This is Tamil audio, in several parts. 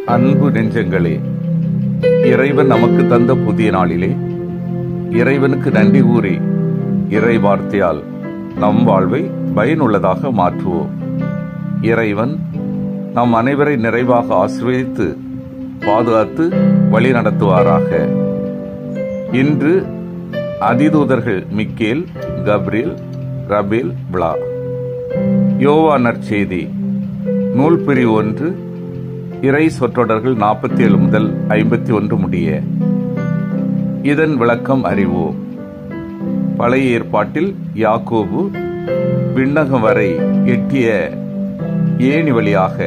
அன்பு நெஞ்சங்களே இறைவன் நமக்கு தந்த புதிய நாளிலே இறைவனுக்கு நன்றி கூறி இறை வார்த்தையால் நம் வாழ்வை பயனுள்ளதாக மாற்றுவோம் இறைவன் நம் அனைவரை நிறைவாக ஆசீர்வதித்து பாதுகாத்து வழி நடத்துவாராக இன்று அதிதூதர்கள் மிக்கேல் கப்ரியல் ரபேல் விழா யோவா நற்செய்தி நூல் பிரிவு ஒன்று இறை சொற்றொடர்கள் நாற்பத்தி ஏழு முதல் ஐம்பத்தி ஒன்று முடிய இதன் விளக்கம் அறிவோம் பழைய ஏற்பாட்டில் யாக்கோபு விண்ணகம் வரை எட்டிய ஏணி வழியாக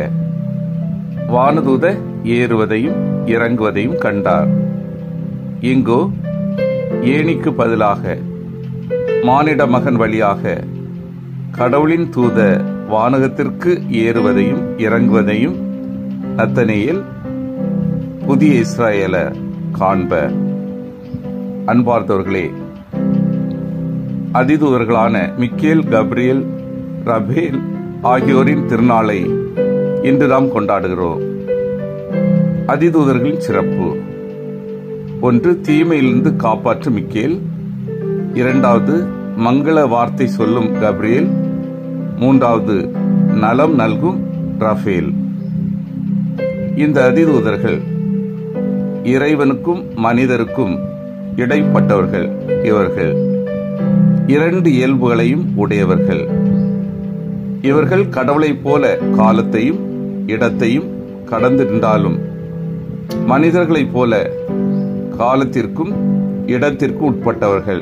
வானதூத ஏறுவதையும் இறங்குவதையும் கண்டார் இங்கோ ஏணிக்கு பதிலாக மானிட மகன் வழியாக கடவுளின் தூத வானகத்திற்கு ஏறுவதையும் இறங்குவதையும் நத்தனையில் புதிய இஸ்ராயேலர் காண்ப அன்பார்ந்தவர்களே அதிதூதர்களான மிக்கேல் கப்ரியல் ரபேல் ஆகியோரின் திருநாளை இன்று நாம் கொண்டாடுகிறோம் அதிதூதர்களின் சிறப்பு ஒன்று தீமையிலிருந்து காப்பாற்றும் மிக்கேல் இரண்டாவது மங்கள வார்த்தை சொல்லும் கப்ரியேல் மூன்றாவது நலம் நல்கும் ரஃபேல் இந்த அதிதூதர்கள் இறைவனுக்கும் மனிதருக்கும் இடைப்பட்டவர்கள் இவர்கள் இரண்டு இயல்புகளையும் உடையவர்கள் இவர்கள் கடவுளைப் போல காலத்தையும் இடத்தையும் கடந்திருந்தாலும் மனிதர்களைப் போல காலத்திற்கும் இடத்திற்கும் உட்பட்டவர்கள்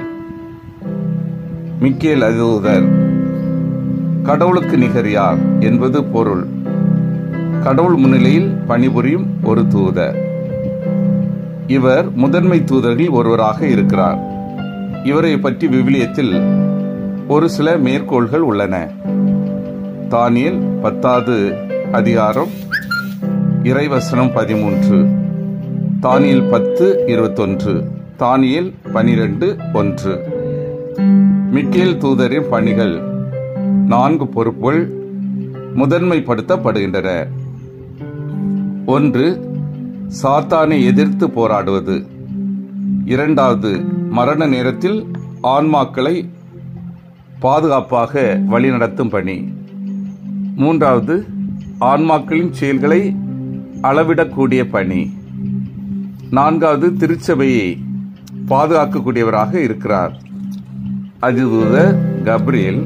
மிக்கேல் அதிதூதர் கடவுளுக்கு நிகர் யார் என்பது பொருள் கடவுள் முன்னிலையில் பணிபுரியும் ஒரு தூதர் இவர் முதன்மை தூதர்களில் ஒருவராக இருக்கிறார் இவரை பற்றி விவிலியத்தில் ஒரு சில மேற்கோள்கள் உள்ளன தானியல் பத்தாவது அதிகாரம் இறைவசனம் பதிமூன்று தானியல் பத்து இருபத்தொன்று தானியல் பனிரெண்டு ஒன்று மிக்கேல் தூதரின் பணிகள் நான்கு பொறுப்புகள் முதன்மைப்படுத்தப்படுகின்றன ஒன்று சாத்தானை எதிர்த்து போராடுவது இரண்டாவது மரண நேரத்தில் ஆன்மாக்களை பாதுகாப்பாக வழிநடத்தும் பணி மூன்றாவது ஆன்மாக்களின் செயல்களை அளவிடக்கூடிய பணி நான்காவது திருச்சபையை பாதுகாக்கக்கூடியவராக இருக்கிறார் அதிதூத கப்ரியல்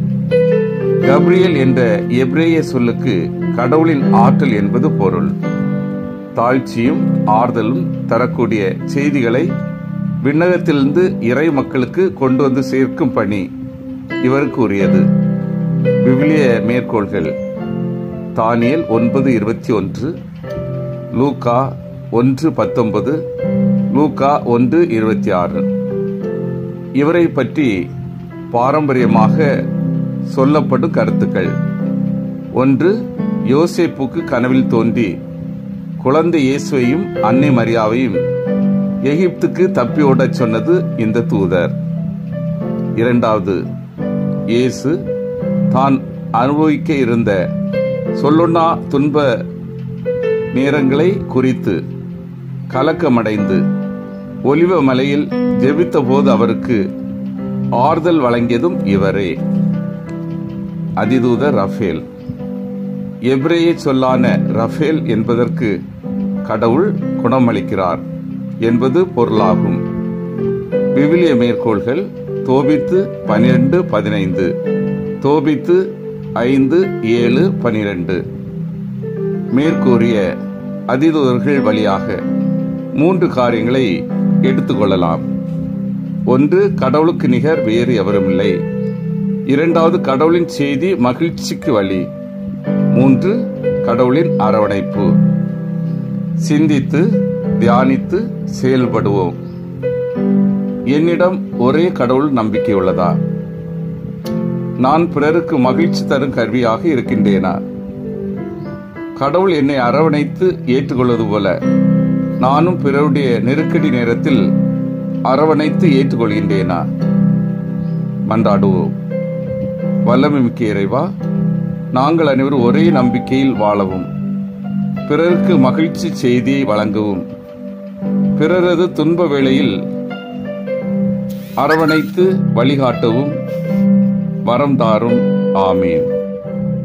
கப்ரியல் என்ற எப்ரேய சொல்லுக்கு கடவுளின் ஆற்றல் என்பது பொருள் தாழ்ச்சியும் ஆறுதலும் தரக்கூடிய செய்திகளை விண்ணகத்திலிருந்து இறை மக்களுக்கு கொண்டு வந்து சேர்க்கும் பணி இவருக்கு உரியது விவிலிய மேற்கோள்கள் தானியல் ஒன்பது இருபத்தி ஒன்று லூகா ஒன்று பத்தொன்பது லூகா ஒன்று இருபத்தி ஆறு இவரை பற்றி பாரம்பரியமாக சொல்லப்படும் கருத்துக்கள் ஒன்று யோசேப்புக்கு கனவில் தோன்றி குழந்தை இயேசுவையும் அன்னை மரியாவையும் எகிப்துக்கு தப்பி ஓடச் சொன்னது இந்த தூதர் இரண்டாவது இயேசு தான் அனுபவிக்க இருந்த சொல்லுண்ணா துன்ப நேரங்களை குறித்து கலக்கமடைந்து ஒலிவ மலையில் ஜெபித்த போது அவருக்கு ஆறுதல் வழங்கியதும் இவரே அதிதூதர் ரஃபேல் எப்ரேய சொல்லான ரஃபேல் என்பதற்கு கடவுள் குணமளிக்கிறார் என்பது பொருளாகும் விவிலிய மேற்கோள்கள் தோபித்து பனிரெண்டு பதினைந்து தோபித்து ஐந்து ஏழு பனிரெண்டு மேற்கூறிய அதிதூதர்கள் வழியாக மூன்று காரியங்களை எடுத்துக்கொள்ளலாம் ஒன்று கடவுளுக்கு நிகர் வேறு எவருமில்லை இரண்டாவது கடவுளின் செய்தி மகிழ்ச்சிக்கு வழி மூன்று கடவுளின் அரவணைப்பு சிந்தித்து தியானித்து செயல்படுவோம் என்னிடம் ஒரே கடவுள் நம்பிக்கை உள்ளதா நான் பிறருக்கு மகிழ்ச்சி தரும் கருவியாக இருக்கின்றேனா கடவுள் என்னை அரவணைத்து ஏற்றுக்கொள்வது போல நானும் பிறருடைய நெருக்கடி நேரத்தில் அரவணைத்து ஏற்றுக்கொள்கின்றேனா மன்றாடுவோம் வல்லமை மிக்க இறைவா நாங்கள் அனைவரும் ஒரே நம்பிக்கையில் வாழவும் பிறருக்கு மகிழ்ச்சி செய்தியை வழங்கவும் பிறரது துன்ப வேளையில் அரவணைத்து வழிகாட்டவும் வரம் தாரும் ஆமீன்